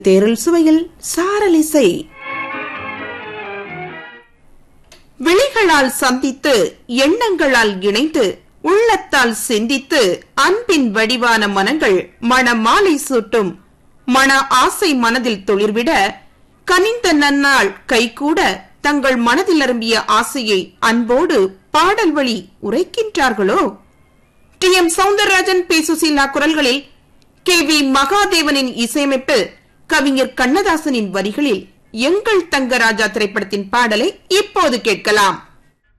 தேரல் சுவையில் சாரலிசை விழிகளால் சந்தித்து எண்ணங்களால் இணைந்து உள்ளத்தால் சிந்தித்து அன்பின் வடிவான மனங்கள் மணமாலை சூட்டும் மன ஆசை மனதில் தொழிர்விட கனிந்த நன்னாள் கைகூட தங்கள் மனதில் அரும்பிய ஆசையை அன்போடு பாடல் வழி உரைக்கின்றார்களோ T M Soundararajan P Susheela குரல்களில் கே வி மகாதேவனின் இசையமைப்பில் கவிஞர் கண்ணதாசனின் வரிகளில் எங்கள் தங்கராஜா திரைப்படத்தின் பாடலை இப்போது கேட்கலாம்